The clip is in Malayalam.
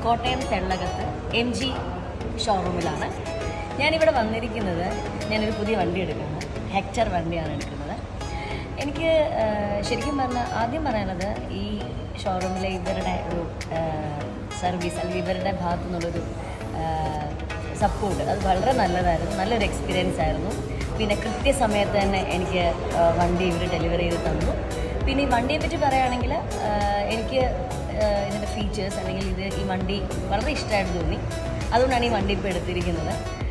കോട്ടയം തെള്ളകത്ത് എം ജി ഷോറൂമിലാണ് ഞാനിവിടെ വന്നിരിക്കുന്നത് ഞാനൊരു പുതിയ വണ്ടി എടുക്കുന്നത് ഹെക്ടർ വണ്ടിയാണ് എടുക്കുന്നത് എനിക്ക് ആ, ശരിക്കും പറഞ്ഞാൽ ആദ്യം പറയാനുള്ളത് ഈ ഷോറൂമിലെ ഇവരുടെ ഒരു സർവീസ് അല്ലെങ്കിൽ ഇവരുടെ ഭാഗത്തു നിന്നുള്ളൊരു സപ്പോർട്ട് അത് വളരെ നല്ലതായിരുന്നു നല്ലൊരു എക്സ്പീരിയൻസ് ആയിരുന്നു പിന്നെ കൃത്യസമയത്ത് തന്നെ എനിക്ക് ആ, വണ്ടി ഇവർ ഡെലിവറി ചെയ്ത് തന്നു പിന്നെ ഈ വണ്ടിയെ പറ്റി പറയുകയാണെങ്കിൽ ആ, എനിക്ക് ആ, ഇതിൻ്റെ ഫീച്ചേഴ്സ് അല്ലെങ്കിൽ ഇത് ഈ വണ്ടി വളരെ ഇഷ്ടമായിട്ട് തോന്നി അതുകൊണ്ടാണ് ഈ വണ്ടി ഇപ്പോൾ എടുത്തിരിക്കുന്നത്